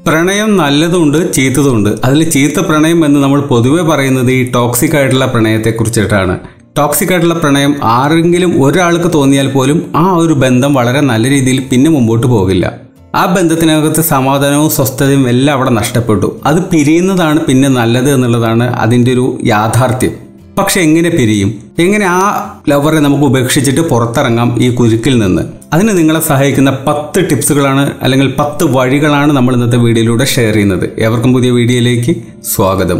പ്രണയം നല്ലതുണ്ട് ചീത്തതുണ്ട് അതിൽ ചീത്ത പ്രണയം എന്ന് നമ്മൾ പൊതുവെ പറയുന്നത് ഈ ടോക്സിക് ആയിട്ടുള്ള പ്രണയത്തെക്കുറിച്ചിട്ടാണ് ടോക്സിക് ആയിട്ടുള്ള പ്രണയം ആരെങ്കിലും ഒരാൾക്ക് തോന്നിയാൽ പോലും ആ ഒരു ബന്ധം വളരെ നല്ല രീതിയിൽ പിന്നെ മുമ്പോട്ട് പോകില്ല ആ ബന്ധത്തിനകത്ത് സമാധാനവും സ്വസ്ഥതയും എല്ലാം അവിടെ നഷ്ടപ്പെട്ടു അത് പിരിയുന്നതാണ് പിന്നെ നല്ലത് എന്നുള്ളതാണ് അതിൻ്റെ ഒരു യാഥാർത്ഥ്യം പക്ഷെ എങ്ങനെ പിരിയും എങ്ങനെ ആ ലവറെ നമുക്ക് ഉപേക്ഷിച്ചിട്ട് പുറത്തിറങ്ങാം ഈ കുരുക്കിൽ നിന്ന് അതിന് നിങ്ങളെ സഹായിക്കുന്ന പത്ത് ടിപ്സുകളാണ് അല്ലെങ്കിൽ പത്ത് വഴികളാണ് നമ്മൾ ഇന്നത്തെ വീഡിയോയിലൂടെ ഷെയർ ചെയ്യുന്നത് എവർക്കും പുതിയ വീഡിയോയിലേക്ക് സ്വാഗതം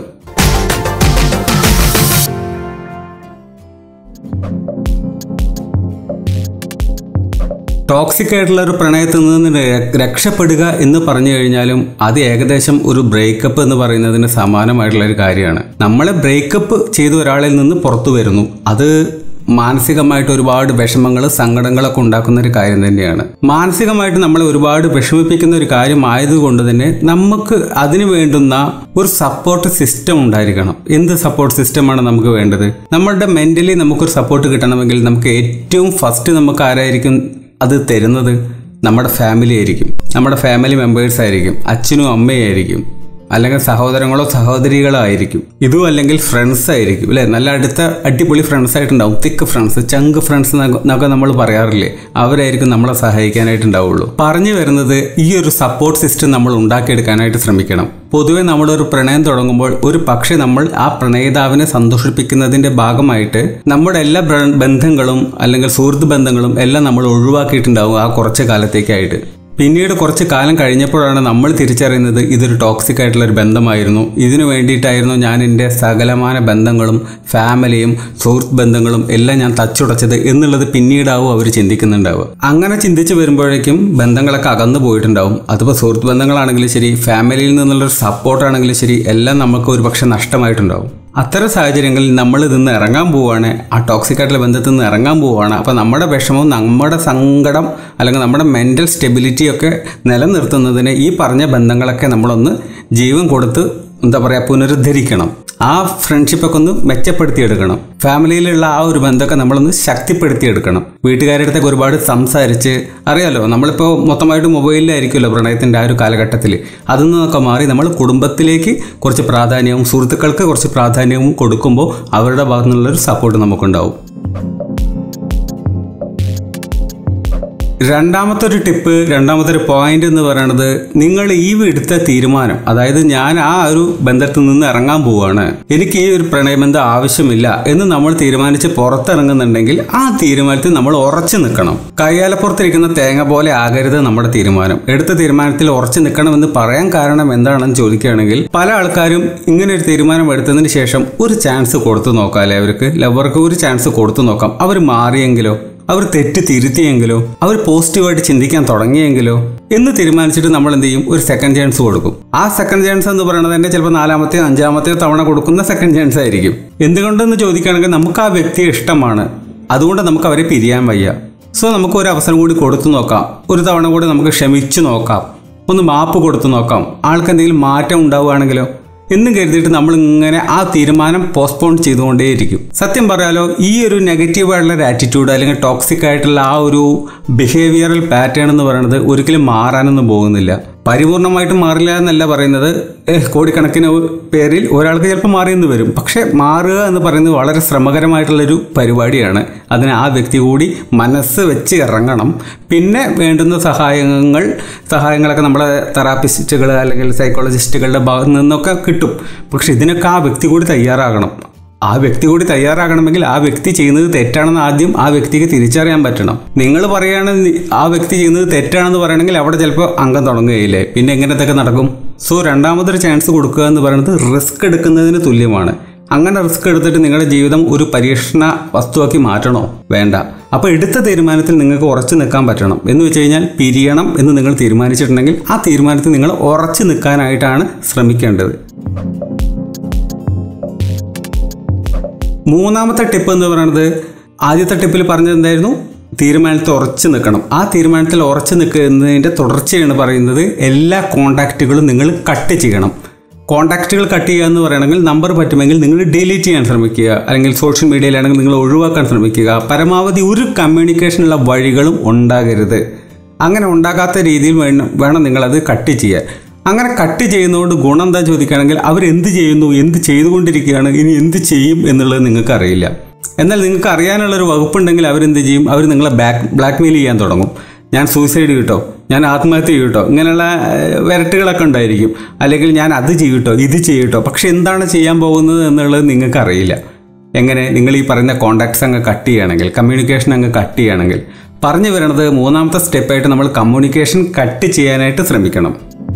ടോക്സിക് ആയിട്ടുള്ള ഒരു പ്രണയത്തിൽ നിന്ന് ര- രക്ഷപ്പെടുക എന്ന് പറഞ്ഞു കഴിഞ്ഞാലും അത് ഏകദേശം ഒരു ബ്രേക്കപ്പ് എന്ന് പറയുന്നതിന് സമാനമായിട്ടുള്ള ഒരു കാര്യമാണ് നമ്മളെ ബ്രേക്കപ്പ് ചെയ്ത ഒരാളിൽ നിന്ന് പുറത്തു വരുന്നു അത് മാനസികമായിട്ട് ഒരുപാട് വിഷമങ്ങൾ സങ്കടങ്ങളൊക്കെ ഉണ്ടാക്കുന്ന ഒരു കാര്യം തന്നെയാണ് മാനസികമായിട്ട് നമ്മളെ ഒരുപാട് വിഷമിപ്പിക്കുന്ന ഒരു കാര്യമായതുകൊണ്ട് തന്നെ നമുക്ക് അതിന് വേണ്ടുന്ന ഒരു സപ്പോർട്ട് സിസ്റ്റം ഉണ്ടായിരിക്കണം എന്ത് സപ്പോർട്ട് സിസ്റ്റമാണ് നമുക്ക് വേണ്ടത് നമ്മളുടെ മെന്റലി നമുക്കൊരു സപ്പോർട്ട് കിട്ടണമെങ്കിൽ നമുക്ക് ഏറ്റവും ഫസ്റ്റ് നമുക്ക് ആരായിരിക്കും അത് തരുന്നത് നമ്മുടെ ഫാമിലി ആയിരിക്കും നമ്മുടെ ഫാമിലി മെമ്പേഴ്സ് ആയിരിക്കും അച്ഛനും അമ്മയായിരിക്കും അല്ലെങ്കിൽ സഹോദരങ്ങളോ സഹോദരികളോ ആയിരിക്കും ഇതും അല്ലെങ്കിൽ ഫ്രണ്ട്സ് ആയിരിക്കും അല്ലെ നല്ല അടുത്ത അടിപൊളി ഫ്രണ്ട്സ് ആയിട്ടുണ്ടാവും തിക്ക് ഫ്രണ്ട്സ് ചങ്ക് ഫ്രണ്ട്സ് എന്നൊക്കെ നമ്മൾ പറയാറില്ലേ അവരായിരിക്കും നമ്മളെ സഹായിക്കാനായിട്ടുണ്ടാവുള്ളൂ പറഞ്ഞു വരുന്നത് ഈ ഒരു സപ്പോർട്ട് സിസ്റ്റം നമ്മൾ ഉണ്ടാക്കിയെടുക്കാനായിട്ട് ശ്രമിക്കണം പൊതുവെ നമ്മളൊരു പ്രണയം തുടങ്ങുമ്പോൾ ഒരു പക്ഷേ നമ്മൾ ആ പ്രണയിതാവിനെ സന്തോഷിപ്പിക്കുന്നതിന്റെ ഭാഗമായിട്ട് നമ്മുടെ എല്ലാ ബ്ര- ബന്ധങ്ങളും അല്ലെങ്കിൽ സുഹൃത്ത് ബന്ധങ്ങളും എല്ലാം നമ്മൾ ഒഴിവാക്കിയിട്ടുണ്ടാവും ആ കുറച്ച് കാലത്തേക്കായിട്ട് പിന്നീട് കുറച്ച് കാലം കഴിഞ്ഞപ്പോഴാണ് നമ്മൾ തിരിച്ചറിയുന്നത് ഇതൊരു ടോക്സിക് ആയിട്ടുള്ള ഒരു ബന്ധമായിരുന്നു ഇതിനു വേണ്ടിയിട്ടായിരുന്നു ഞാൻ എൻ്റെ സകലമാന ബന്ധങ്ങളും ഫാമിലിയും സുഹൃത്ത് ബന്ധങ്ങളും എല്ലാം ഞാൻ തച്ചുടച്ചത് എന്നുള്ളത് പിന്നീടാവും അവർ ചിന്തിക്കുന്നുണ്ടാവുക അങ്ങനെ ചിന്തിച്ച് വരുമ്പോഴേക്കും ബന്ധങ്ങളൊക്കെ അകന്നു പോയിട്ടുണ്ടാവും അതിപ്പോൾ സുഹൃത്ത് ബന്ധങ്ങളാണെങ്കിലും ശരി ഫാമിലിയിൽ നിന്നുള്ളൊരു സപ്പോർട്ടാണെങ്കിലും ശരി എല്ലാം നമുക്ക് ഒരുപക്ഷെ നഷ്ടമായിട്ടുണ്ടാവും അത്തരം സാഹചര്യങ്ങളിൽ നമ്മൾ ഇതിന്ന് ഇറങ്ങാൻ പോവുകയാണ് ആ ടോക്സിക് ആയിട്ടുള്ള ബന്ധത്തിൽ നിന്ന് ഇറങ്ങാൻ പോവുകയാണ് അപ്പോൾ നമ്മുടെ വിഷമവും നമ്മുടെ സങ്കടം അല്ലെങ്കിൽ നമ്മുടെ മെൻ്റൽ സ്റ്റെബിലിറ്റി ഒക്കെ നിലനിർത്തുന്നതിന് ഈ പറഞ്ഞ ബന്ധങ്ങളൊക്കെ നമ്മളൊന്ന് ജീവൻ കൊടുത്ത് എന്താ പറയുക പുനരുദ്ധരിക്കണം ആ ഫ്രണ്ട്ഷിപ്പൊക്കെ ഒന്ന് മെച്ചപ്പെടുത്തിയെടുക്കണം ഫാമിലിയിലുള്ള ആ ഒരു ബന്ധമൊക്കെ നമ്മളൊന്ന് ശക്തിപ്പെടുത്തിയെടുക്കണം വീട്ടുകാരുടെ അടുത്തൊക്കെ ഒരുപാട് സംസാരിച്ച് അറിയാലോ നമ്മളിപ്പോൾ മൊത്തമായിട്ട് മൊബൈലിലായിരിക്കുമല്ലോ പ്രണയത്തിൻ്റെ ആ ഒരു കാലഘട്ടത്തിൽ അതിൽ നിന്നൊക്കെ മാറി നമ്മൾ കുടുംബത്തിലേക്ക് കുറച്ച് പ്രാധാന്യവും സുഹൃത്തുക്കൾക്ക് കുറച്ച് പ്രാധാന്യവും കൊടുക്കുമ്പോൾ അവരുടെ ഭാഗത്തു നിന്നുള്ളൊരു സപ്പോർട്ട് നമുക്കുണ്ടാവും രണ്ടാമത്തെ ഒരു ടിപ്പ് രണ്ടാമത്തെ ഒരു പോയിന്റ് എന്ന് പറയുന്നത് നിങ്ങൾ ഈ എടുത്ത തീരുമാനം അതായത് ഞാൻ ആ ഒരു ബന്ധത്തിൽ നിന്ന് ഇറങ്ങാൻ പോവാണ് എനിക്ക് ഈ ഒരു പ്രണയബന്ധം ആവശ്യമില്ല എന്ന് നമ്മൾ തീരുമാനിച്ച് പുറത്തിറങ്ങുന്നുണ്ടെങ്കിൽ ആ തീരുമാനത്തിൽ നമ്മൾ ഉറച്ചു നിൽക്കണം കയ്യാലപ്പുറത്തിരിക്കുന്ന തേങ്ങ പോലെ ആകരുത് നമ്മുടെ തീരുമാനം എടുത്ത തീരുമാനത്തിൽ ഉറച്ചു നിൽക്കണമെന്ന് പറയാൻ കാരണം എന്താണെന്ന് ചോദിക്കുകയാണെങ്കിൽ പല ആൾക്കാരും ഇങ്ങനെ ഒരു തീരുമാനം എടുത്തതിന് ശേഷം ഒരു ചാൻസ് കൊടുത്തു നോക്കാം അല്ലെ അവർക്ക് ലവർക്ക് ഒരു ചാൻസ് കൊടുത്തു നോക്കാം അവർ മാറിയെങ്കിലോ അവർ തെറ്റ് തിരുത്തിയെങ്കിലോ അവർ പോസിറ്റീവായിട്ട് ചിന്തിക്കാൻ തുടങ്ങിയെങ്കിലോ എന്ന് തീരുമാനിച്ചിട്ട് നമ്മൾ എന്ത് ചെയ്യും ഒരു സെക്കൻഡ് ചാൻസ് കൊടുക്കും ആ സെക്കൻഡ് ചാൻസ് എന്ന് പറയുന്നത് തന്നെ ചിലപ്പോൾ നാലാമത്തെയോ അഞ്ചാമത്തെയോ തവണ കൊടുക്കുന്ന സെക്കൻഡ് ചാൻസ് ആയിരിക്കും എന്തുകൊണ്ടെന്ന് ചോദിക്കുകയാണെങ്കിൽ നമുക്ക് ആ വ്യക്തിയെ ഇഷ്ടമാണ് അതുകൊണ്ട് നമുക്ക് അവരെ പിരിയാൻ വയ്യ സോ നമുക്ക് ഒരു അവസരം കൂടി കൊടുത്തു നോക്കാം ഒരു തവണ കൂടി നമുക്ക് ക്ഷമിച്ചു നോക്കാം ഒന്ന് മാപ്പ് കൊടുത്തു നോക്കാം ആൾക്ക് എന്തെങ്കിലും മാറ്റം ഉണ്ടാവുകയാണെങ്കിലോ എന്നും കരുതിയിട്ട് നമ്മൾ ഇങ്ങനെ ആ തീരുമാനം പോസ്റ്റ്പോൺ ചെയ്തുകൊണ്ടേയിരിക്കും സത്യം പറയാലോ ഈ ഒരു നെഗറ്റീവ് ആയിട്ടുള്ള ഒരു ആറ്റിറ്റ്യൂഡ് അല്ലെങ്കിൽ ടോക്സിക് ആയിട്ടുള്ള ആ ഒരു ബിഹേവിയറൽ പാറ്റേൺ എന്ന് പറയുന്നത് ഒരിക്കലും മാറാനൊന്നും പോകുന്നില്ല പരിപൂർണമായിട്ടും മാറില്ല എന്നല്ല പറയുന്നത് ഏഹ്, കോടിക്കണക്കിന് പേരിൽ ഒരാൾക്ക് ചിലപ്പോൾ മാറിയെന്ന് വരും പക്ഷെ മാറുക എന്ന് പറയുന്നത് വളരെ ശ്രമകരമായിട്ടുള്ളൊരു പരിപാടിയാണ് അതിന് ആ വ്യക്തി കൂടി മനസ്സ് വെച്ച് ഇറങ്ങണം പിന്നെ വേണ്ടുന്ന സഹായങ്ങൾ സഹായങ്ങളൊക്കെ നമ്മളെ തെറാപ്പിസ്റ്റുകൾ അല്ലെങ്കിൽ സൈക്കോളജിസ്റ്റുകളുടെ ഭാഗത്ത് നിന്നൊക്കെ കിട്ടും പക്ഷെ ഇതിനൊക്കെ ആ വ്യക്തി കൂടി തയ്യാറാകണം ആ വ്യക്തി കൂടി തയ്യാറാകണമെങ്കിൽ ആ വ്യക്തി ചെയ്യുന്നത് തെറ്റാണെന്ന് ആദ്യം ആ വ്യക്തിക്ക് തിരിച്ചറിയാൻ പറ്റണം നിങ്ങൾ പറയുകയാണ് നി- ആ വ്യക്തി ചെയ്യുന്നത് തെറ്റാണെന്ന് പറയണമെങ്കിൽ അവിടെ ചിലപ്പോൾ അംഗം തുടങ്ങുകയില്ലേ പിന്നെ എങ്ങനത്തൊക്കെ നടക്കും സോ രണ്ടാമതൊരു ചാൻസ് കൊടുക്കുക എന്ന് പറയുന്നത് റിസ്ക് എടുക്കുന്നതിന് തുല്യമാണ് അങ്ങനെ റിസ്ക് എടുത്തിട്ട് നിങ്ങളുടെ ജീവിതം ഒരു പരീക്ഷണ വസ്തുവാക്കി മാറ്റണോ വേണ്ട അപ്പോൾ എടുത്ത തീരുമാനത്തിൽ നിങ്ങൾക്ക് ഉറച്ചു നിൽക്കാൻ പറ്റണം എന്ന് വെച്ച് കഴിഞ്ഞാൽ പിരിയണം എന്ന് നിങ്ങൾ തീരുമാനിച്ചിട്ടുണ്ടെങ്കിൽ ആ തീരുമാനത്തിൽ നിങ്ങൾ ഉറച്ചു നിൽക്കാനായിട്ടാണ് ശ്രമിക്കേണ്ടത് മൂന്നാമത്തെ ടിപ്പ് എന്ന് പറയുന്നത് ആദ്യത്തെ ടിപ്പിൽ പറഞ്ഞത് എന്തായിരുന്നു തീരുമാനത്തിൽ ഉറച്ചു നിൽക്കണം ആ തീരുമാനത്തിൽ ഉറച്ചു നിൽക്കുന്നതിൻ്റെ തുടർച്ചയാണ് പറയുന്നത് എല്ലാ കോണ്ടാക്റ്റുകളും നിങ്ങൾ കട്ട് ചെയ്യണം കോണ്ടാക്റ്റുകൾ കട്ട് ചെയ്യുക എന്ന് പറയണമെങ്കിൽ നമ്പർ പറ്റുമെങ്കിൽ നിങ്ങൾ ഡിലീറ്റ് ചെയ്യാൻ ശ്രമിക്കുക അല്ലെങ്കിൽ സോഷ്യൽ മീഡിയയിലാണെങ്കിൽ നിങ്ങൾ ഒഴിവാക്കാൻ ശ്രമിക്കുക പരമാവധി ഒരു കമ്മ്യൂണിക്കേഷനുള്ള വഴികളും ഉണ്ടാകരുത് അങ്ങനെ ഉണ്ടാകാത്ത രീതിയിൽ വേണം വേണം നിങ്ങളത് കട്ട് ചെയ്യാൻ അങ്ങനെ കട്ട് ചെയ്യുന്നതുകൊണ്ട് ഗുണം എന്താ ചോദിക്കുകയാണെങ്കിൽ അവർ എന്ത് ചെയ്യുന്നു എന്ത് ചെയ്തുകൊണ്ടിരിക്കുകയാണ് ഇനി എന്ത് ചെയ്യും എന്നുള്ളത് നിങ്ങൾക്ക് അറിയില്ല എന്നാൽ നിങ്ങൾക്ക് അറിയാനുള്ള ഒരു വകുപ്പുണ്ടെങ്കിൽ അവരെന്ത് ചെയ്യും അവർ നിങ്ങളെ ബാക്ക് ബ്ലാക്ക് മെയിൽ ചെയ്യാൻ തുടങ്ങും ഞാൻ സൂസൈഡ് ചെയ്യട്ടോ ഞാൻ ആത്മഹത്യ ചെയ്യട്ടോ ഇങ്ങനെയുള്ള ഏഹ്, വിരട്ടുകളൊക്കെ ഉണ്ടായിരിക്കും അല്ലെങ്കിൽ ഞാൻ അത് ചെയ്യട്ടോ ഇത് ചെയ്യട്ടോ പക്ഷെ എന്താണ് ചെയ്യാൻ പോകുന്നത് എന്നുള്ളത് നിങ്ങൾക്ക് അറിയില്ല എങ്ങനെ നിങ്ങൾ ഈ പറയുന്ന കോണ്ടാക്ട്സ് അങ്ങ് കട്ട് ചെയ്യുകയാണെങ്കിൽ കമ്മ്യൂണിക്കേഷൻ അങ്ങ് കട്ട് ചെയ്യുകയാണെങ്കിൽ പറഞ്ഞു വരണത് മൂന്നാമത്തെ സ്റ്റെപ്പായിട്ട് നമ്മൾ കമ്മ്യൂണിക്കേഷൻ കട്ട് ചെയ്യാനായിട്ട് ശ്രമിക്കണം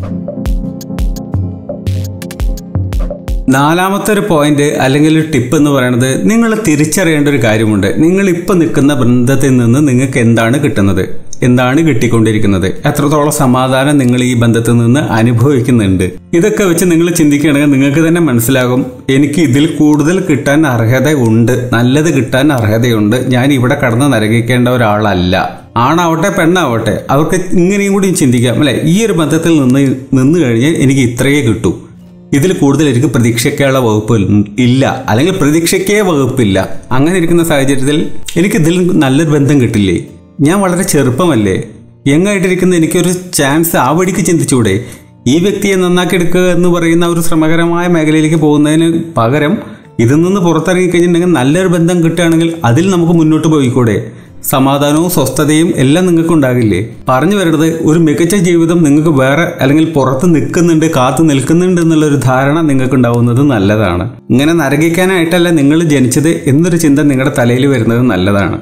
നാലാമത്തെ ഒരു പോയിന്റ് അല്ലെങ്കിൽ ഒരു ടിപ്പ് എന്ന് പറയുന്നത് നിങ്ങൾ തിരിച്ചറിയേണ്ട ഒരു കാര്യമുണ്ട് നിങ്ങൾ ഇപ്പം നിൽക്കുന്ന ബന്ധത്തിൽ നിന്ന് നിങ്ങൾക്ക് എന്താണ് കിട്ടുന്നത് എന്താണ് കിട്ടിക്കൊണ്ടിരിക്കുന്നത് എത്രത്തോളം സമാധാനം നിങ്ങൾ ഈ ബന്ധത്തിൽ നിന്ന് അനുഭവിക്കുന്നുണ്ട് ഇതൊക്കെ വെച്ച് നിങ്ങൾ ചിന്തിക്കുകയാണെങ്കിൽ നിങ്ങൾക്ക് തന്നെ മനസ്സിലാകും എനിക്ക് ഇതിൽ കൂടുതൽ കിട്ടാൻ അർഹത ഉണ്ട് നല്ലത് കിട്ടാൻ അർഹതയുണ്ട് ഞാൻ ഇവിടെ കടന്ന് നരകിക്കേണ്ട ഒരാളല്ല ആണാവട്ടെ പെണ്ണാവട്ടെ അവർക്ക് ഇങ്ങനെയും കൂടി ചിന്തിക്കാം അല്ലെ ഈ ഒരു ബന്ധത്തിൽ നിന്ന് നിന്ന് കഴിഞ്ഞാൽ എനിക്ക് ഇത്രയേ കിട്ടൂ ഇതിൽ കൂടുതൽ എനിക്ക് പ്രതീക്ഷിക്കാനുള്ള വകുപ്പ് ഇല്ല അല്ലെങ്കിൽ പ്രതീക്ഷയ്ക്കേ വകുപ്പില്ല അങ്ങനെ ഇരിക്കുന്ന സാഹചര്യത്തിൽ എനിക്ക് ഇതിൽ നല്ലൊരു ബന്ധം കിട്ടില്ലേ ഞാൻ വളരെ ചെറുപ്പമല്ലേ യങ്ങായിട്ടിരിക്കുന്ന എനിക്കൊരു ചാൻസ് ആ വഴിക്ക് ചിന്തിച്ചൂടെ ഈ വ്യക്തിയെ നന്നാക്കി എടുക്കുക എന്ന് പറയുന്ന ഒരു ശ്രമകരമായ മേഖലയിലേക്ക് പോകുന്നതിന് പകരം ഇതിൽ നിന്ന് പുറത്തിറങ്ങി കഴിഞ്ഞിട്ടുണ്ടെങ്കിൽ നല്ലൊരു ബന്ധം കിട്ടുകയാണെങ്കിൽ അതിൽ നമുക്ക് മുന്നോട്ട് പോയിക്കൂടെ സമാധാനവും സ്വസ്ഥതയും എല്ലാം നിങ്ങൾക്ക് ഉണ്ടാകില്ലേ പറഞ്ഞു വരുന്നത് ഒരു മികച്ച ജീവിതം നിങ്ങൾക്ക് വേറെ അല്ലെങ്കിൽ പുറത്ത് നിൽക്കുന്നുണ്ട് കാത്തു നിൽക്കുന്നുണ്ട് എന്നുള്ളൊരു ധാരണ നിങ്ങൾക്ക് ഉണ്ടാവുന്നത് നല്ലതാണ് ഇങ്ങനെ നരകിക്കാനായിട്ടല്ല നിങ്ങൾ ജനിച്ചത് എന്നൊരു ചിന്ത നിങ്ങളുടെ തലയിൽ വരുന്നത് നല്ലതാണ്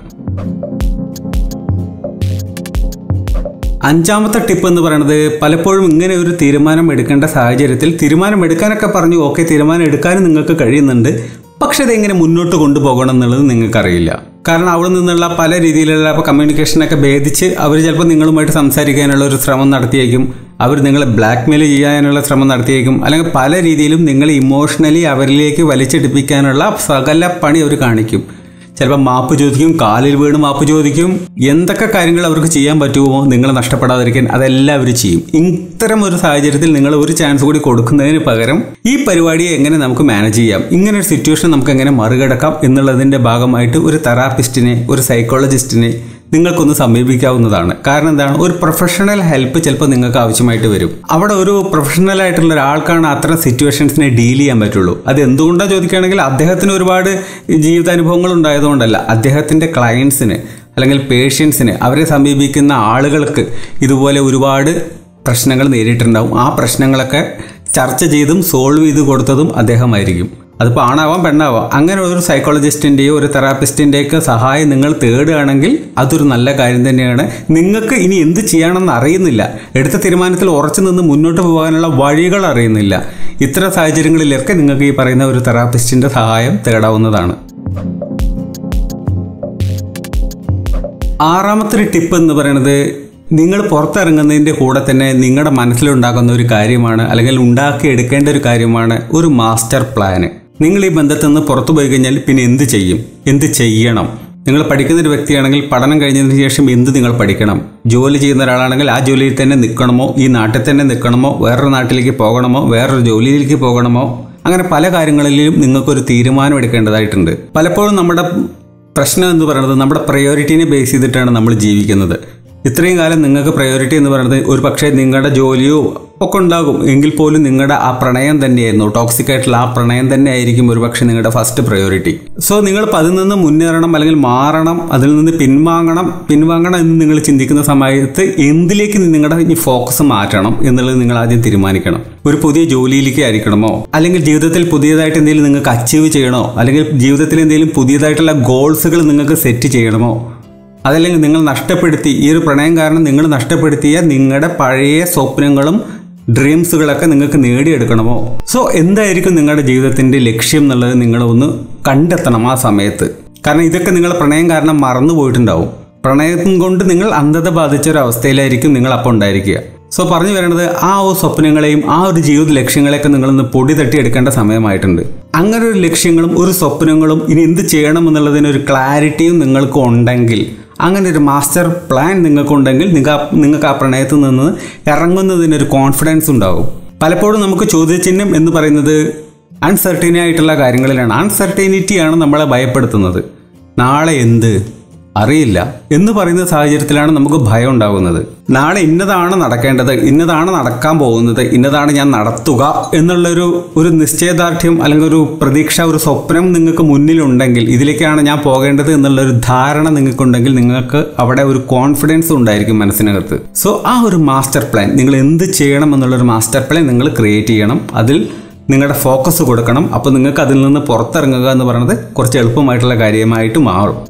അഞ്ചാമത്തെ ടിപ്പ് എന്ന് പറയുന്നത് പലപ്പോഴും ഇങ്ങനെ ഒരു തീരുമാനം എടുക്കേണ്ട സാഹചര്യത്തിൽ തീരുമാനം എടുക്കാനൊക്കെ പറഞ്ഞു ഓക്കെ തീരുമാനം എടുക്കാനും നിങ്ങൾക്ക് കഴിയുന്നുണ്ട് പക്ഷെ അതെങ്ങനെ മുന്നോട്ട് കൊണ്ടുപോകണം എന്നുള്ളത് നിങ്ങൾക്കറിയില്ല കാരണം അവിടെ നിന്നുള്ള പല രീതിയിലുള്ള ഇപ്പോൾ കമ്മ്യൂണിക്കേഷനൊക്കെ ഭേദിച്ച് അവർ ചിലപ്പോൾ നിങ്ങളുമായിട്ട് സംസാരിക്കാനുള്ള ഒരു ശ്രമം നടത്തിയേക്കും അവർ നിങ്ങളെ ബ്ലാക്ക് മെയിൽ ചെയ്യാനുള്ള ശ്രമം നടത്തിയേക്കും അല്ലെങ്കിൽ പല രീതിയിലും നിങ്ങൾ ഇമോഷണലി അവരിലേക്ക് വലിച്ചെടുപ്പിക്കാനുള്ള സകല പണി അവർ കാണിക്കും ചിലപ്പോൾ മാപ്പ് ചോദിക്കും കാലിൽ വീണ് മാപ്പ് ചോദിക്കും എന്തൊക്കെ കാര്യങ്ങൾ അവർക്ക് ചെയ്യാൻ പറ്റുമോ നിങ്ങൾ നഷ്ടപ്പെടാതിരിക്കാൻ അതെല്ലാം അവർ ചെയ്യും ഇത്തരം ഒരു സാഹചര്യത്തിൽ നിങ്ങൾ ഒരു ചാൻസ് കൂടി കൊടുക്കുന്നതിന് പകരം ഈ പരിപാടിയെ എങ്ങനെ നമുക്ക് മാനേജ് ചെയ്യാം ഇങ്ങനെ ഒരു സിറ്റുവേഷൻ നമുക്ക് എങ്ങനെ മറികടക്കാം എന്നുള്ളതിന്റെ ഭാഗമായിട്ട് ഒരു തെറാപ്പിസ്റ്റിനെ ഒരു സൈക്കോളജിസ്റ്റിനെ നിങ്ങൾക്കൊന്ന് സമീപിക്കാവുന്നതാണ് കാരണം എന്താണ് ഒരു പ്രൊഫഷണൽ ഹെൽപ്പ് ചിലപ്പോൾ നിങ്ങൾക്ക് ആവശ്യമായിട്ട് വരും അവിടെ ഒരു പ്രൊഫഷണൽ ആയിട്ടുള്ള ഒരാൾക്കാണ് അത്തരം സിറ്റുവേഷൻസിനെ ഡീൽ ചെയ്യാൻ പറ്റുള്ളൂ അത് എന്തുകൊണ്ടാണ് ചോദിക്കുകയാണെങ്കിൽ അദ്ദേഹത്തിന് ഒരുപാട് ജീവിതാനുഭവങ്ങൾ ഉണ്ടായതുകൊണ്ടല്ല അദ്ദേഹത്തിൻ്റെ ക്ലയൻസിന് അല്ലെങ്കിൽ പേഷ്യൻസിന് അവരെ സമീപിക്കുന്ന ആളുകൾക്ക് ഇതുപോലെ ഒരുപാട് പ്രശ്നങ്ങൾ നേരിട്ടുണ്ടാവും ആ പ്രശ്നങ്ങളൊക്കെ ചർച്ച ചെയ്തും സോൾവ് ചെയ്ത് കൊടുത്തതും അദ്ദേഹമായിരിക്കും അതിപ്പോൾ ആണാവാം പെണ്ണാവാം അങ്ങനെ ഒരു സൈക്കോളജിസ്റ്റിൻ്റെയോ ഒരു തെറാപ്പിസ്റ്റിൻ്റെയൊക്കെ സഹായം നിങ്ങൾ തേടുകയാണെങ്കിൽ അതൊരു നല്ല കാര്യം തന്നെയാണ് നിങ്ങൾക്ക് ഇനി എന്ത് ചെയ്യണമെന്ന് അറിയുന്നില്ല എടുത്ത തീരുമാനത്തിൽ ഉറച്ചു നിന്ന് മുന്നോട്ട് പോകാനുള്ള വഴികൾ അറിയുന്നില്ല ഇത്തരം സാഹചര്യങ്ങളിലൊക്കെ നിങ്ങൾക്ക് ഈ പറയുന്ന ഒരു തെറാപ്പിസ്റ്റിൻ്റെ സഹായം തേടാവുന്നതാണ് ആറാമത്തെ ഒരു ടിപ്പ് എന്ന് പറയുന്നത് നിങ്ങൾ പുറത്തിറങ്ങുന്നതിൻ്റെ കൂടെ തന്നെ നിങ്ങളുടെ മനസ്സിലുണ്ടാക്കുന്ന ഒരു കാര്യമാണ് അല്ലെങ്കിൽ ഉണ്ടാക്കിയെടുക്കേണ്ട ഒരു കാര്യമാണ് ഒരു മാസ്റ്റർ പ്ലാന് നിങ്ങൾ ഈ ബന്ധത്തിൽ നിന്ന് പുറത്തു പോയി കഴിഞ്ഞാൽ പിന്നെ എന്ത് ചെയ്യും എന്ത് ചെയ്യണം നിങ്ങൾ പഠിക്കുന്ന ഒരു വ്യക്തിയാണെങ്കിൽ പഠനം കഴിഞ്ഞതിന് ശേഷം എന്ത് നിങ്ങൾ പഠിക്കണം ജോലി ചെയ്യുന്ന ഒരാളാണെങ്കിൽ ആ ജോലിയിൽ തന്നെ നിൽക്കണമോ ഈ നാട്ടിൽ തന്നെ നിൽക്കണമോ വേറൊരു നാട്ടിലേക്ക് പോകണമോ വേറൊരു ജോലിയിലേക്ക് പോകണമോ അങ്ങനെ പല കാര്യങ്ങളിലും നിങ്ങൾക്കൊരു തീരുമാനം എടുക്കേണ്ടതായിട്ടുണ്ട് പലപ്പോഴും നമ്മുടെ പ്രശ്നം എന്ന് പറയുന്നത് നമ്മുടെ പ്രയോറിറ്റീനെ ബേസ് ചെയ്തിട്ടാണ് നമ്മൾ ജീവിക്കുന്നത് ഇത്രയും കാലം നിങ്ങൾക്ക് പ്രയോറിറ്റി എന്ന് പറയുന്നത് ഒരു പക്ഷേ നിങ്ങളുടെ ജോലിയോ ഒക്കെ ഉണ്ടാകും എങ്കിൽ പോലും നിങ്ങളുടെ ആ പ്രണയം തന്നെയായിരുന്നു ടോക്സിക് ആയിട്ടുള്ള ആ പ്രണയം തന്നെ ആയിരിക്കും ഒരു പക്ഷേ നിങ്ങളുടെ ഫസ്റ്റ് പ്രയോറിറ്റി സോ നിങ്ങൾ ഇപ്പം അതിൽ നിന്ന് മുന്നേറണം അല്ലെങ്കിൽ മാറണം അതിൽ നിന്ന് പിൻവാങ്ങണം പിൻവാങ്ങണം എന്ന് നിങ്ങൾ ചിന്തിക്കുന്ന സമയത്ത് എന്തിലേക്ക് നിങ്ങളുടെ ഈ ഫോക്കസ് മാറ്റണം എന്നുള്ളത് നിങ്ങൾ ആദ്യം തീരുമാനിക്കണം ഒരു പുതിയ ജോലിയിലേക്ക് ആയിരിക്കണമോ അല്ലെങ്കിൽ ജീവിതത്തിൽ പുതിയതായിട്ട് എന്തെങ്കിലും നിങ്ങൾക്ക് അച്ചീവ് ചെയ്യണോ അല്ലെങ്കിൽ ജീവിതത്തിൽ എന്തെങ്കിലും പുതിയതായിട്ടുള്ള ഗോൾസുകൾ നിങ്ങൾക്ക് സെറ്റ് ചെയ്യണമോ അതല്ലെങ്കിൽ നിങ്ങൾ നഷ്ടപ്പെടുത്തി ഈ ഒരു പ്രണയം കാരണം നിങ്ങൾ നഷ്ടപ്പെടുത്തിയ നിങ്ങളുടെ പഴയ സ്വപ്നങ്ങളും ഡ്രീംസുകളൊക്കെ നിങ്ങൾക്ക് നേടിയെടുക്കണമോ സോ എന്തായിരിക്കും നിങ്ങളുടെ ജീവിതത്തിന്റെ ലക്ഷ്യം എന്നുള്ളത് നിങ്ങൾ ഒന്ന് കണ്ടെത്തണം ആ സമയത്ത് കാരണം ഇതൊക്കെ നിങ്ങൾ പ്രണയം കാരണം മറന്നു പോയിട്ടുണ്ടാവും പ്രണയം കൊണ്ട് നിങ്ങൾ അന്ധത ബാധിച്ച ഒരു അവസ്ഥയിലായിരിക്കും നിങ്ങൾ അപ്പോൾ ഉണ്ടായിരിക്കുക സോ പറഞ്ഞു വരുന്നത് ആ ഒരു സ്വപ്നങ്ങളെയും ആ ഒരു ജീവിത ലക്ഷ്യങ്ങളെയൊക്കെ നിങ്ങളൊന്ന് പൊടി തട്ടിയെടുക്കേണ്ട സമയമായിട്ടുണ്ട് അങ്ങനെ ഒരു ലക്ഷ്യങ്ങളും ഒരു സ്വപ്നങ്ങളും ഇനി എന്ത് ചെയ്യണം എന്നുള്ളതിന് ഒരു ക്ലാരിറ്റിയും നിങ്ങൾക്ക് ഉണ്ടെങ്കിൽ അങ്ങനെ ഒരു മാസ്റ്റർ പ്ലാൻ നിങ്ങൾക്കുണ്ടെങ്കിൽ നിങ്ങൾ നിങ്ങൾക്ക് ആ പ്രണയത്തിൽ നിന്ന് ഇറങ്ങുന്നതിനൊരു കോൺഫിഡൻസ് ഉണ്ടാവും പലപ്പോഴും നമുക്ക് ചോദ്യചിഹ്നം എന്ന് പറയുന്നത് അൺസർട്ടൈനി ആയിട്ടുള്ള കാര്യങ്ങളിലാണ് അൺസർട്ടൈനിറ്റിയാണ് നമ്മളെ ഭയപ്പെടുത്തുന്നത് നാളെ എന്ത് അറിയില്ല എന്ന് പറയുന്ന സാഹചര്യത്തിലാണ് നമുക്ക് ഭയം ഉണ്ടാകുന്നത് നാളെ ഇന്നതാണ് നടക്കേണ്ടത് ഇന്നതാണ് നടക്കാൻ പോകുന്നത് ഇന്നതാണ് ഞാൻ നടത്തുക എന്നുള്ളൊരു ഒരു നിശ്ചയദാർഢ്യം അല്ലെങ്കിൽ ഒരു പ്രതീക്ഷ ഒരു സ്വപ്നം നിങ്ങൾക്ക് മുന്നിലുണ്ടെങ്കിൽ ഇതിലേക്കാണ് ഞാൻ പോകേണ്ടത് എന്നുള്ള ഒരു ധാരണ നിങ്ങൾക്കുണ്ടെങ്കിൽ നിങ്ങൾക്ക് അവിടെ ഒരു കോൺഫിഡൻസ് ഉണ്ടായിരിക്കും മനസ്സിനകത്ത് സോ ആ ഒരു മാസ്റ്റർ പ്ലാൻ നിങ്ങൾ എന്ത് ചെയ്യണം എന്നുള്ളൊരു മാസ്റ്റർ പ്ലാൻ നിങ്ങൾ ക്രിയേറ്റ് ചെയ്യണം അതിൽ നിങ്ങളുടെ ഫോക്കസ് കൊടുക്കണം അപ്പോൾ നിങ്ങൾക്ക് അതിൽ നിന്ന് പുറത്തിറങ്ങുക എന്ന് പറയുന്നത് കുറച്ച് എളുപ്പമായിട്ടുള്ള കാര്യമായിട്ട് മാറും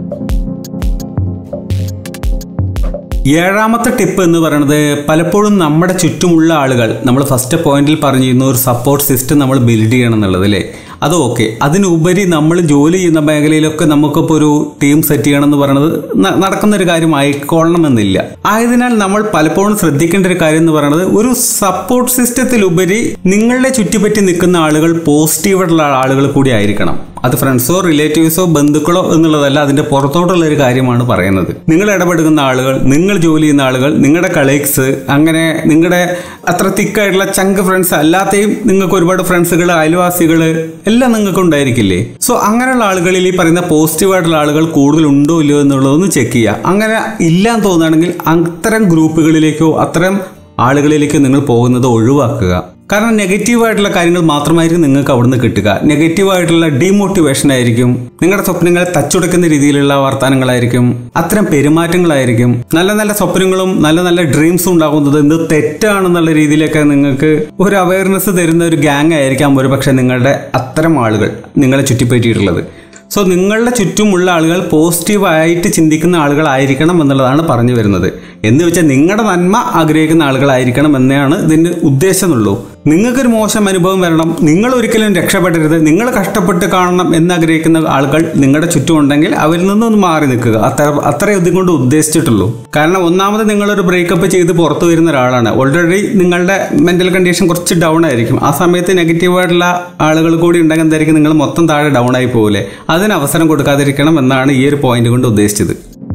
ഏഴാമത്തെ ടിപ്പ് എന്ന് പറയുന്നത് പലപ്പോഴും നമ്മുടെ ചുറ്റുമുള്ള ആളുകൾ നമ്മൾ ഫസ്റ്റ് പോയിന്റിൽ പറഞ്ഞിരുന്ന ഒരു സപ്പോർട്ട് സിസ്റ്റം നമ്മൾ ബിൽഡ് ചെയ്യണം എന്നുള്ളത് അല്ലേ അത് ഓക്കെ അതിനുപരി നമ്മൾ ജോലി ചെയ്യുന്ന മേഖലയിലൊക്കെ നമുക്കിപ്പോൾ ഒരു ടീം സെറ്റ് ചെയ്യണം എന്ന് പറയുന്നത് ന- നടക്കുന്ന ഒരു കാര്യം ആയിക്കോളണമെന്നില്ല ആയതിനാൽ നമ്മൾ പലപ്പോഴും ശ്രദ്ധിക്കേണ്ട ഒരു കാര്യം എന്ന് പറയുന്നത് ഒരു സപ്പോർട്ട് സിസ്റ്റത്തിലുപരി നിങ്ങളുടെ ചുറ്റിപ്പറ്റി നിൽക്കുന്ന ആളുകൾ പോസിറ്റീവായിട്ടുള്ള ആളുകൾ കൂടി ആയിരിക്കണം അത് ഫ്രണ്ട്സോ റിലേറ്റീവ്സോ ബന്ധുക്കളോ എന്നുള്ളതല്ല അതിന്റെ പുറത്തോട്ടുള്ള ഒരു കാര്യമാണ് പറയുന്നത് നിങ്ങൾ ഇടപെടുന്ന ആളുകൾ നിങ്ങൾ ജോലി ചെയ്യുന്ന ആളുകൾ നിങ്ങളുടെ കളീഗ്സ് അങ്ങനെ നിങ്ങളുടെ അത്ര തിക്കായിട്ടുള്ള ചങ്ക് ഫ്രണ്ട്സ് അല്ലാതെയും നിങ്ങൾക്ക് ഒരുപാട് ഫ്രണ്ട്സുകൾ അയൽവാസികൾ എല്ലാം നിങ്ങൾക്ക് ഉണ്ടായിരിക്കില്ലേ സോ അങ്ങനെയുള്ള ആളുകളിൽ ഈ പറയുന്ന പോസിറ്റീവായിട്ടുള്ള ആളുകൾ കൂടുതൽ ഉണ്ടോ ഇല്ലയോ എന്നുള്ളതൊന്ന് ചെക്ക് ചെയ്യുക അങ്ങനെ ഇല്ലാന്ന് തോന്നുകയാണെങ്കിൽ അത്തരം ഗ്രൂപ്പുകളിലേക്കോ അത്തരം ആളുകളിലേക്ക് നിങ്ങൾ പോകുന്നത് ഒഴിവാക്കുക കാരണം നെഗറ്റീവായിട്ടുള്ള കാര്യങ്ങൾ മാത്രമായിരിക്കും നിങ്ങൾക്ക് അവിടുന്ന് കിട്ടുക നെഗറ്റീവായിട്ടുള്ള ഡീമോട്ടിവേഷൻ ആയിരിക്കും നിങ്ങളുടെ സ്വപ്നങ്ങളെ തച്ചുടക്കുന്ന രീതിയിലുള്ള വർത്തമാനങ്ങളായിരിക്കും അത്തരം പെരുമാറ്റങ്ങളായിരിക്കും നല്ല നല്ല സ്വപ്നങ്ങളും നല്ല നല്ല ഡ്രീംസും ഉണ്ടാകുന്നത് എന്ത് തെറ്റാണെന്നുള്ള രീതിയിലൊക്കെ നിങ്ങൾക്ക് ഒരു അവയർനെസ് തരുന്ന ഒരു ഗ്യാങ് ആയിരിക്കാം ഒരുപക്ഷെ നിങ്ങളുടെ അത്തരം ആളുകൾ നിങ്ങളെ ചുറ്റിപ്പറ്റിയിട്ടുള്ളത് സോ നിങ്ങളുടെ ചുറ്റുമുള്ള ആളുകൾ പോസിറ്റീവായിട്ട് ചിന്തിക്കുന്ന ആളുകളായിരിക്കണം എന്നുള്ളതാണ് പറഞ്ഞു വരുന്നത് എന്ന് വെച്ചാൽ നിങ്ങളുടെ നന്മ ആഗ്രഹിക്കുന്ന ആളുകളായിരിക്കണം എന്നാണ് ഇതിൻ്റെ ഉദ്ദേശമെന്നുള്ളൂ നിങ്ങൾക്കൊരു മോശം അനുഭവം വരണം നിങ്ങൾ ഒരിക്കലും രക്ഷപ്പെടരുത് നിങ്ങൾ കഷ്ടപ്പെട്ട് കാണണം എന്നാഗ്രഹിക്കുന്ന ആളുകൾ നിങ്ങളുടെ ചുറ്റും ഉണ്ടെങ്കിൽ അവരിൽ നിന്നൊന്ന് മാറി നിൽക്കുക അത്ര അത്രേ ഇതും കൊണ്ട് ഉദ്ദേശിച്ചിട്ടുള്ളൂ കാരണം ഒന്നാമത് നിങ്ങളൊരു ബ്രേക്കപ്പ് ചെയ്ത് പുറത്തു വരുന്ന ഒരാളാണ് ഓൾറെഡി നിങ്ങളുടെ മെന്റൽ കണ്ടീഷൻ കുറച്ച് ഡൗൺ ആയിരിക്കും ആ സമയത്ത് നെഗറ്റീവായിട്ടുള്ള ആളുകൾ കൂടി ഉണ്ടെങ്കിൽ എന്തായിരിക്കും നിങ്ങൾ മൊത്തം താഴെ ഡൗൺ ആയി പോകില്ലേ അതിന് അവസരം കൊടുക്കാതിരിക്കണം എന്നാണ് ഈ ഒരു പോയിന്റ് കൊണ്ട് ഉദ്ദേശിച്ചത്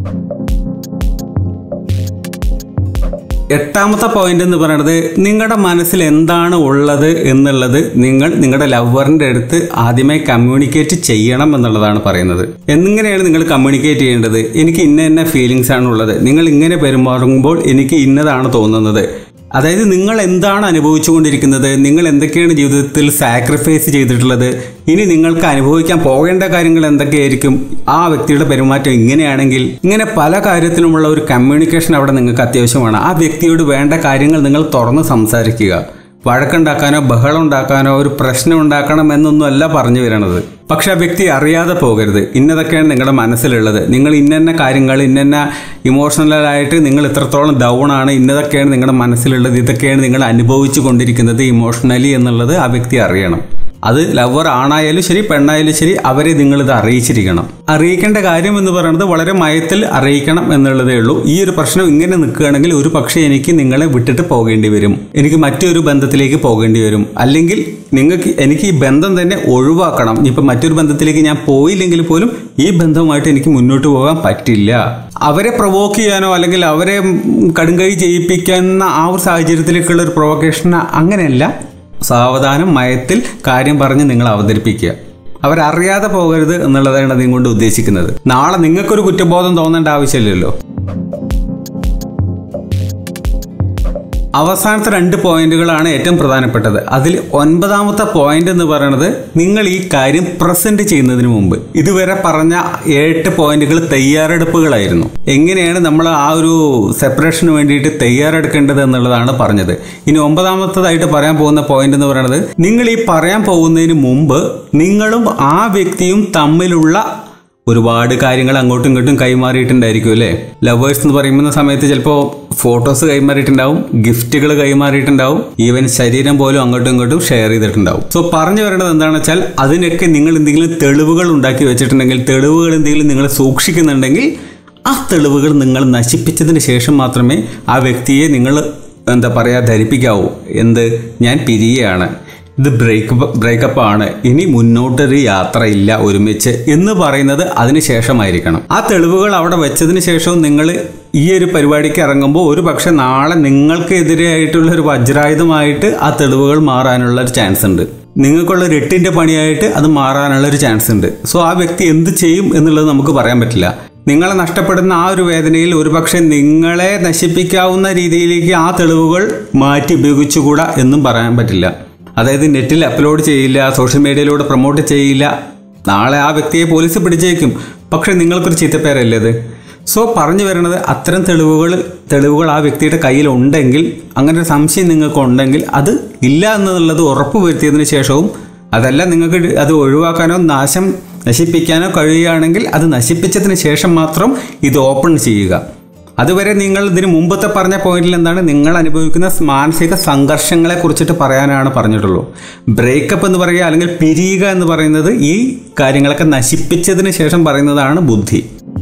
എട്ടാമത്തെ പോയിന്റ് എന്ന് പറയുന്നത് നിങ്ങളുടെ മനസ്സിൽ എന്താണ് ഉള്ളത് എന്നുള്ളത് നിങ്ങൾ നിങ്ങളുടെ ലവറിന്റെ അടുത്ത് ആദ്യമേ കമ്മ്യൂണിക്കേറ്റ് ചെയ്യണം എന്നുള്ളതാണ് പറയുന്നത് എങ്ങനെയാണ് നിങ്ങൾ കമ്മ്യൂണിക്കേറ്റ് ചെയ്യേണ്ടത് എനിക്ക് ഇന്ന ഇന്ന ഫീലിങ്സ് ആണ് ഉള്ളത് നിങ്ങൾ ഇങ്ങനെ പെരുമാറുമ്പോൾ എനിക്ക് ഇന്നതാണ് തോന്നുന്നത് അതായത് നിങ്ങൾ എന്താണ് അനുഭവിച്ചുകൊണ്ടിരിക്കുന്നത് നിങ്ങൾ എന്തൊക്കെയാണ് ജീവിതത്തിൽ സാക്രിഫൈസ് ചെയ്തിട്ടുള്ളത് ഇനി നിങ്ങൾക്ക് അനുഭവിക്കാൻ പോകേണ്ട കാര്യങ്ങൾ എന്തൊക്കെയായിരിക്കും ആ വ്യക്തിയുടെ പെരുമാറ്റം ഇങ്ങനെയാണെങ്കിൽ ഇങ്ങനെ പല കാര്യത്തിലുമുള്ള ഒരു കമ്മ്യൂണിക്കേഷൻ അവിടെ നിങ്ങൾക്ക് അത്യാവശ്യമാണ് ആ വ്യക്തിയോട് വേണ്ട കാര്യങ്ങൾ നിങ്ങൾ തുറന്ന് സംസാരിക്കുക വഴക്കുണ്ടാക്കാനോ ബഹളം ഉണ്ടാക്കാനോ ഒരു പ്രശ്നം ഉണ്ടാക്കണം എന്നൊന്നും അല്ല പറഞ്ഞു വരണത് പക്ഷെ ആ വ്യക്തി അറിയാതെ പോകരുത് ഇന്നതൊക്കെയാണ് നിങ്ങളുടെ മനസ്സിലുള്ളത് നിങ്ങൾ ഇന്നന്ന കാര്യങ്ങൾ ഇന്നന്ന ഇമോഷണലായിട്ട് നിങ്ങൾ ഇത്രത്തോളം ഡൗൺ ആണ് ഇന്നതൊക്കെയാണ് നിങ്ങളുടെ മനസ്സിലുള്ളത് ഇതൊക്കെയാണ് നിങ്ങൾ അനുഭവിച്ചു കൊണ്ടിരിക്കുന്നത് ഇമോഷണലി എന്നുള്ളത് ആ വ്യക്തി അറിയണം അത് ലവർ ആണായാലും ശരി പെണ്ണായാലും ശരി അവരെ നിങ്ങളിത് അറിയിച്ചിരിക്കണം അറിയിക്കേണ്ട കാര്യം എന്ന് പറയുന്നത് വളരെ മയത്തിൽ അറിയിക്കണം എന്നുള്ളതേ ഉള്ളൂ ഈ ഒരു പ്രശ്നം ഇങ്ങനെ നിൽക്കുകയാണെങ്കിൽ ഒരു പക്ഷേ എനിക്ക് നിങ്ങളെ വിട്ടിട്ട് പോകേണ്ടി വരും എനിക്ക് മറ്റൊരു ബന്ധത്തിലേക്ക് പോകേണ്ടി വരും അല്ലെങ്കിൽ നിങ്ങൾക്ക് എനിക്ക് ഈ ബന്ധം തന്നെ ഒഴിവാക്കണം ഇപ്പം മറ്റൊരു ബന്ധത്തിലേക്ക് ഞാൻ പോയില്ലെങ്കിൽ പോലും ഈ ബന്ധവുമായിട്ട് എനിക്ക് മുന്നോട്ട് പോകാൻ പറ്റില്ല അവരെ പ്രൊവോക്ക് ചെയ്യാനോ അല്ലെങ്കിൽ അവരെ കടുങ്കൈ ചെയ്യിപ്പിക്കുന്ന ആ ഒരു സാഹചര്യത്തിലേക്കുള്ള ഒരു പ്രൊവോക്കേഷൻ അങ്ങനെയല്ല സാവധാനം മയത്തിൽ കാര്യം പറഞ്ഞ് നിങ്ങൾ അവതരിപ്പിക്കുക അവരറിയാതെ പോകരുത് എന്നുള്ളതാണ് അതും കൊണ്ട് ഉദ്ദേശിക്കുന്നത് നാളെ നിങ്ങൾക്കൊരു കുറ്റബോധം തോന്നേണ്ട ആവശ്യമില്ലല്ലോ അവസാനത്തെ രണ്ട് പോയിന്റുകളാണ് ഏറ്റവും പ്രധാനപ്പെട്ടത് അതിൽ ഒൻപതാമത്തെ പോയിന്റ് എന്ന് പറയുന്നത് നിങ്ങൾ ഈ കാര്യം പ്രസന്റ് ചെയ്യുന്നതിന് മുമ്പ് ഇതുവരെ പറഞ്ഞ എട്ട് പോയിന്റുകൾ തയ്യാറെടുപ്പുകളായിരുന്നു എങ്ങനെയാണ് നമ്മൾ ആ ഒരു സെപ്പറേഷന് വേണ്ടിയിട്ട് തയ്യാറെടുക്കേണ്ടത് എന്നുള്ളതാണ് പറഞ്ഞത് ഇനി ഒമ്പതാമത്തതായിട്ട് പറയാൻ പോകുന്ന പോയിന്റ് എന്ന് പറയുന്നത് നിങ്ങൾ ഈ പറയാൻ പോകുന്നതിന് മുമ്പ് നിങ്ങളും ആ വ്യക്തിയും തമ്മിലുള്ള ഒരുപാട് കാര്യങ്ങൾ അങ്ങോട്ടും ഇങ്ങോട്ടും കൈമാറിയിട്ടുണ്ടായിരിക്കും അല്ലേ ലവേഴ്സ് എന്ന് പറയുന്ന സമയത്ത് ചിലപ്പോൾ ഫോട്ടോസ് കൈമാറിയിട്ടുണ്ടാവും ഗിഫ്റ്റുകൾ കൈമാറിയിട്ടുണ്ടാവും ഈവൻ ശരീരം പോലും അങ്ങോട്ടും ഇങ്ങോട്ടും ഷെയർ ചെയ്തിട്ടുണ്ടാവും സോ പറഞ്ഞു വരേണ്ടത് എന്താണെന്ന് വെച്ചാൽ അതിനൊക്കെ നിങ്ങൾ എന്തെങ്കിലും തെളിവുകൾ ഉണ്ടാക്കി വെച്ചിട്ടുണ്ടെങ്കിൽ തെളിവുകൾ എന്തെങ്കിലും നിങ്ങൾ സൂക്ഷിക്കുന്നുണ്ടെങ്കിൽ ആ തെളിവുകൾ നിങ്ങൾ നശിപ്പിച്ചതിന് ശേഷം മാത്രമേ ആ വ്യക്തിയെ നിങ്ങൾ എന്താ പറയുക ധരിപ്പിക്കാവൂ എന്ത് ഞാൻ പിരിയുകയാണ് ഇത് ബ്രേക്കപ്പ് ബ്രേക്കപ്പ് ആണ് ഇനി മുന്നോട്ടൊരു യാത്രയില്ല ഒരുമിച്ച് എന്ന് പറയുന്നത് അതിന് ശേഷമായിരിക്കണം ആ തെളിവുകൾ അവിടെ വെച്ചതിന് ശേഷവും നിങ്ങൾ ഈ ഒരു പരിപാടിക്ക് ഇറങ്ങുമ്പോൾ ഒരു പക്ഷെ നാളെ നിങ്ങൾക്കെതിരെയായിട്ടുള്ള ഒരു വജ്രായുധമായിട്ട് ആ തെളിവുകൾ മാറാനുള്ള ഒരു ചാൻസ് ഉണ്ട് നിങ്ങൾക്കുള്ള ഒരു എട്ടിന്റെ പണിയായിട്ട് അത് മാറാനുള്ള ഒരു ചാൻസ് ഉണ്ട് സോ ആ വ്യക്തി എന്ത് ചെയ്യും എന്നുള്ളത് നമുക്ക് പറയാൻ പറ്റില്ല നിങ്ങളെ നഷ്ടപ്പെടുന്ന ആ ഒരു വേദനയിൽ ഒരുപക്ഷെ നിങ്ങളെ നശിപ്പിക്കാവുന്ന രീതിയിലേക്ക് ആ തെളിവുകൾ മാറ്റി ഉപയോഗിച്ചുകൂടാ എന്നും പറയാൻ പറ്റില്ല അതായത് നെറ്റിൽ അപ്ലോഡ് ചെയ്യില്ല സോഷ്യൽ മീഡിയയിലൂടെ പ്രൊമോട്ട് ചെയ്യില്ല നാളെ ആ വ്യക്തിയെ പോലീസ് പിടിച്ചേക്കും പക്ഷെ നിങ്ങൾക്കൊരു ചീത്തപ്പേരല്ലേ അത് സോ പറഞ്ഞു വരുന്നത് അത്തരം തെളിവുകൾ തെളിവുകൾ ആ വ്യക്തിയുടെ കയ്യിൽ ഉണ്ടെങ്കിൽ അങ്ങനെ ഒരു സംശയം നിങ്ങൾക്ക് ഉണ്ടെങ്കിൽ അത് ഇല്ല എന്നുള്ളത് ഉറപ്പ് വരുത്തിയതിന് ശേഷവും അതല്ല നിങ്ങൾക്ക് അത് ഒഴിവാക്കാനോ നാശം നശിപ്പിക്കാനോ കഴിയുകയാണെങ്കിൽ അത് നശിപ്പിച്ചതിന് ശേഷം മാത്രം ഇത് ഓപ്പൺ ചെയ്യുക അതുവരെ നിങ്ങൾ ഇതിന് മുമ്പത്തെ പറഞ്ഞ പോയിന്റിൽ എന്താണ് നിങ്ങൾ അനുഭവിക്കുന്ന മാനസിക സംഘർഷങ്ങളെ കുറിച്ചിട്ട് പറയാനാണ് പറഞ്ഞിട്ടുള്ളൂ ബ്രേക്കപ്പ് എന്ന് പറയുക അല്ലെങ്കിൽ പിരിയുക എന്ന് പറയുന്നത് ഈ കാര്യങ്ങളൊക്കെ നശിപ്പിച്ചതിന് ശേഷം പറയുന്നതാണ് ബുദ്ധി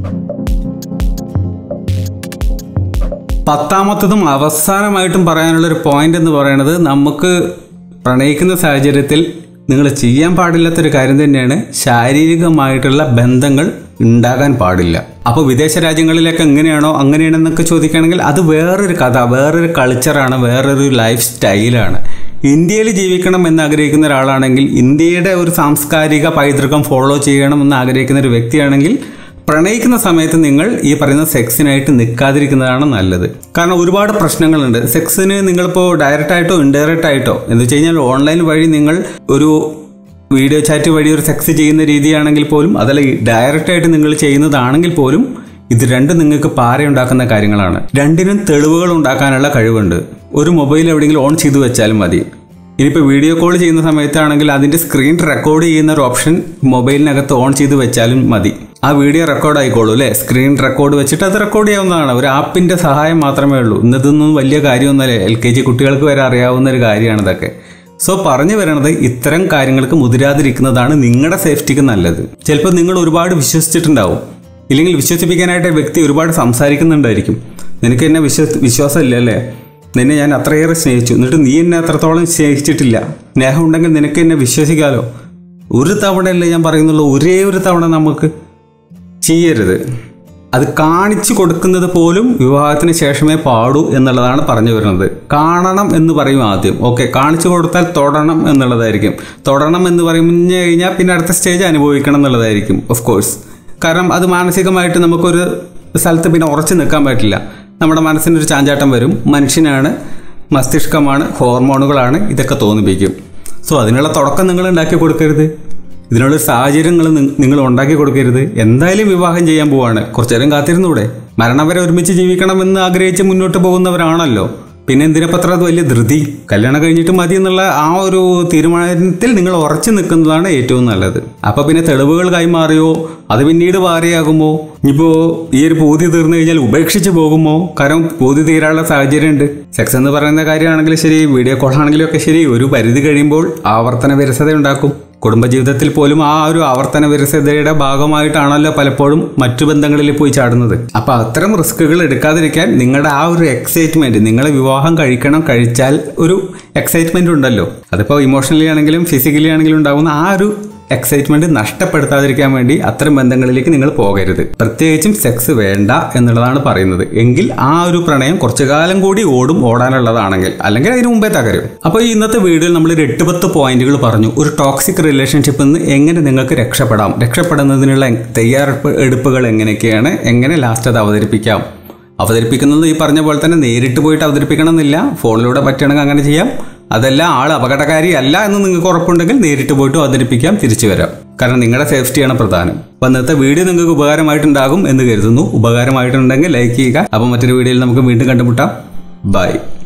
പത്താമത്തതും അവസാനമായിട്ടും പറയാനുള്ള ഒരു പോയിന്റ് എന്ന് പറയുന്നത് നമുക്ക് പ്രണയിക്കുന്ന സാഹചര്യത്തിൽ നിങ്ങൾ ചെയ്യാൻ പാടില്ലാത്തൊരു കാര്യം തന്നെയാണ് ശാരീരികമായിട്ടുള്ള ബന്ധങ്ങൾ ഉണ്ടാകാൻ പാടില്ല അപ്പോൾ വിദേശ രാജ്യങ്ങളിലൊക്കെ എങ്ങനെയാണോ അങ്ങനെയാണെന്നൊക്കെ ചോദിക്കുകയാണെങ്കിൽ അത് വേറൊരു കഥ വേറൊരു കൾച്ചറാണ് വേറൊരു ലൈഫ് സ്റ്റൈലാണ് ഇന്ത്യയിൽ ജീവിക്കണം എന്ന് ആഗ്രഹിക്കുന്ന ഒരാളാണെങ്കിൽ ഇന്ത്യയുടെ ഒരു സാംസ്കാരിക പൈതൃകം ഫോളോ ചെയ്യണം എന്ന് ആഗ്രഹിക്കുന്ന ഒരു വ്യക്തിയാണെങ്കിൽ പ്രണയിക്കുന്ന സമയത്ത് നിങ്ങൾ ഈ പറയുന്ന സെക്സിനായിട്ട് നിൽക്കാതിരിക്കുന്നതാണ് നല്ലത് കാരണം ഒരുപാട് പ്രശ്നങ്ങളുണ്ട് സെക്സിന് നിങ്ങളിപ്പോൾ ഡയറക്റ്റ് ആയിട്ടോ ഇൻഡയറക്റ്റ് ആയിട്ടോ എന്ന് വെച്ച് കഴിഞ്ഞാൽ ഓൺലൈൻ വഴി നിങ്ങൾ ഒരു വീഡിയോ ചാറ്റ് വഴി ഒരു സെക്സ് ചെയ്യുന്ന രീതിയാണെങ്കിൽ പോലും അതല്ല ഡയറക്റ്റ് ആയിട്ട് നിങ്ങൾ ചെയ്യുന്നതാണെങ്കിൽ പോലും ഇത് രണ്ടും നിങ്ങൾക്ക് പാരയുണ്ടാക്കുന്ന കാര്യങ്ങളാണ് രണ്ടിനും തെളിവുകൾ ഉണ്ടാക്കാനുള്ള കഴിവുണ്ട് ഒരു മൊബൈൽ എവിടെയെങ്കിലും ഓൺ ചെയ്തു വെച്ചാലും മതി ഇനിയിപ്പോൾ വീഡിയോ കോൾ ചെയ്യുന്ന സമയത്താണെങ്കിൽ അതിൻ്റെ സ്ക്രീൻ റെക്കോർഡ് ചെയ്യുന്ന ഒരു ഓപ്ഷൻ മൊബൈലിനകത്ത് ഓൺ ചെയ്ത് വെച്ചാലും മതി ആ വീഡിയോ റെക്കോർഡ് ആയിക്കോളൂ അല്ലേ സ്ക്രീൻ റെക്കോർഡ് വെച്ചിട്ട് അത് റെക്കോർഡ് ചെയ്യാവുന്നതാണ് ഒരു ആപ്പിൻ്റെ സഹായം മാത്രമേ ഉള്ളൂ ഇന്നതൊന്നും വലിയ കാര്യമൊന്നുമല്ലേ എൽ കെ ജി കുട്ടികൾക്ക് വരെ അറിയാവുന്ന ഒരു കാര്യമാണ് ഇതൊക്കെ സോ പറഞ്ഞു വരണത് ഇത്തരം കാര്യങ്ങൾക്ക് മുതിരാതിരിക്കുന്നതാണ് നിങ്ങളുടെ സേഫ്റ്റിക്ക് നല്ലത് ചിലപ്പോൾ നിങ്ങൾ ഒരുപാട് വിശ്വസിച്ചിട്ടുണ്ടാവും ഇല്ലെങ്കിൽ വിശ്വസിപ്പിക്കാനായിട്ട് ആ വ്യക്തി ഒരുപാട് സംസാരിക്കുന്നുണ്ടായിരിക്കും നിനക്ക് എന്നെ വിശ്വ വിശ്വാസമില്ല അല്ലേ നിന്നെ ഞാൻ അത്രയേറെ സ്നേഹിച്ചു എന്നിട്ട് നീ എന്നെ അത്രത്തോളം സ്നേഹിച്ചിട്ടില്ല സ്നേഹം ഉണ്ടെങ്കിൽ നിനക്ക് എന്നെ വിശ്വസിക്കാലോ ഒരു തവണയല്ലേ ഞാൻ പറയുന്നുള്ളൂ ഒരേ ഒരു തവണ നമുക്ക് ചെയ്യരുത് അത് കാണിച്ചു കൊടുക്കുന്നത് പോലും വിവാഹത്തിന് ശേഷമേ പാടൂ എന്നുള്ളതാണ് പറഞ്ഞു വരുന്നത് കാണണം എന്ന് പറയും ആദ്യം ഓക്കെ കാണിച്ചു കൊടുത്താൽ തൊടണം എന്നുള്ളതായിരിക്കും തൊടണം എന്ന് പറഞ്ഞു കഴിഞ്ഞാൽ പിന്നെ അടുത്ത സ്റ്റേജ് അനുഭവിക്കണം എന്നുള്ളതായിരിക്കും ഓഫ് കോഴ്സ് കാരണം അത് മാനസികമായിട്ട് നമുക്കൊരു സ്ഥലത്ത് പിന്നെ ഉറച്ചു നിൽക്കാൻ പറ്റില്ല നമ്മുടെ മനസ്സിനൊരു ചാഞ്ചാട്ടം വരും മനുഷ്യനാണ് മസ്തിഷ്കമാണ് ഹോർമോണുകളാണ് ഇതൊക്കെ തോന്നിപ്പിക്കും സോ അതിനുള്ള തുടക്കം നിങ്ങൾ ഉണ്ടാക്കി കൊടുക്കരുത് ഇതിനുള്ള സാഹചര്യങ്ങൾ നിങ്ങൾ ഉണ്ടാക്കി കൊടുക്കരുത് എന്തായാലും വിവാഹം ചെയ്യാൻ പോവാണ് കുറച്ചു നേരം കാത്തിരുന്നൂടെ മരണം വരെ ഒരുമിച്ച് ജീവിക്കണമെന്ന് ആഗ്രഹിച്ച് മുന്നോട്ട് പോകുന്നവരാണല്ലോ പിന്നെ എന്തിനപ്പത്ര അത് വലിയ ധൃതി കല്യാണം കഴിഞ്ഞിട്ട് മതി എന്നുള്ള ആ ഒരു തീരുമാനത്തിൽ നിങ്ങൾ ഉറച്ചു നിൽക്കുന്നതാണ് ഏറ്റവും നല്ലത് അപ്പൊ പിന്നെ തെളിവുകൾ കൈമാറിയോ അത് പിന്നീട് വാരയാകുമോ ഇനിയിപ്പോ ഈ ഒരു പൂതി തീർന്നു കഴിഞ്ഞാൽ ഉപേക്ഷിച്ച് പോകുമോ കാരണം പൂതി തീരാനുള്ള സാഹചര്യമുണ്ട് സെക്സ് എന്ന് പറയുന്ന കാര്യമാണെങ്കിലും ശരി വീഡിയോ കോൾ ആണെങ്കിലും ഒക്കെ ശരി ഒരു പരിധി കഴിയുമ്പോൾ ആവർത്തന വിരസത ഉണ്ടാക്കും കുടുംബജീവിതത്തിൽ പോലും ആ ഒരു ആവർത്തന വിരസതയുടെ ഭാഗമായിട്ടാണല്ലോ പലപ്പോഴും മറ്റു ബന്ധങ്ങളിൽ പോയി ചാടുന്നത് അപ്പൊ അത്തരം റിസ്കുകൾ എടുക്കാതിരിക്കാൻ നിങ്ങളുടെ ആ ഒരു എക്സൈറ്റ്മെന്റ് നിങ്ങളെ വിവാഹം കഴിക്കണം കഴിച്ചാൽ ഒരു എക്സൈറ്റ്മെന്റ് ഉണ്ടല്ലോ അതിപ്പോ ഇമോഷണലി ആണെങ്കിലും ഫിസിക്കലി ആണെങ്കിലും ഉണ്ടാകുന്ന ആ ഒരു എക്സൈറ്റ്മെന്റ് നഷ്ടപ്പെടുത്താതിരിക്കാൻ വേണ്ടി അത്തരം ബന്ധങ്ങളിലേക്ക് നിങ്ങൾ പോകരുത് പ്രത്യേകിച്ചും സെക്സ് വേണ്ട എന്നുള്ളതാണ് പറയുന്നത് എങ്കിൽ ആ ഒരു പ്രണയം കുറച്ചു കാലം കൂടി ഓടും ഓടാനുള്ളതാണെങ്കിൽ അല്ലെങ്കിൽ അതിന് മുമ്പേ തകരും അപ്പോൾ ഈ ഇന്നത്തെ വീഡിയോയിൽ നമ്മൾ ഒരു എട്ട് പത്ത് പോയിന്റുകൾ പറഞ്ഞു ഒരു ടോക്സിക് റിലേഷൻഷിപ്പിൽ നിന്ന് എങ്ങനെ നിങ്ങൾക്ക് രക്ഷപ്പെടാം രക്ഷപ്പെടുന്നതിനുള്ള തയ്യാറെടുപ്പ് എടുപ്പുകൾ എങ്ങനെയൊക്കെയാണ് എങ്ങനെ ലാസ്റ്റ് അത് അവതരിപ്പിക്കാം അവതരിപ്പിക്കുന്നത് ഈ പറഞ്ഞ പോലെ തന്നെ നേരിട്ട് പോയിട്ട് അവതരിപ്പിക്കണം എന്നില്ല ഫോണിലൂടെ പറ്റണമെങ്കിൽ അങ്ങനെ ചെയ്യാം അതല്ല ആൾ അപകടകാരി അല്ല എന്ന് നിങ്ങൾക്ക് ഉറപ്പുണ്ടെങ്കിൽ നേരിട്ട് പോയിട്ട് അവതരിപ്പിക്കാം തിരിച്ചു വരാം കാരണം നിങ്ങളുടെ സേഫ്റ്റിയാണ് പ്രധാനം അപ്പം ഇന്നത്തെ വീഡിയോ നിങ്ങൾക്ക് ഉപകാരമായിട്ടുണ്ടാകും എന്ന് കരുതുന്നു ഉപകാരമായിട്ടുണ്ടെങ്കിൽ ലൈക്ക് ചെയ്യുക അപ്പം മറ്റൊരു വീഡിയോയിൽ നമുക്ക് വീണ്ടും കണ്ടുമുട്ടാം ബൈ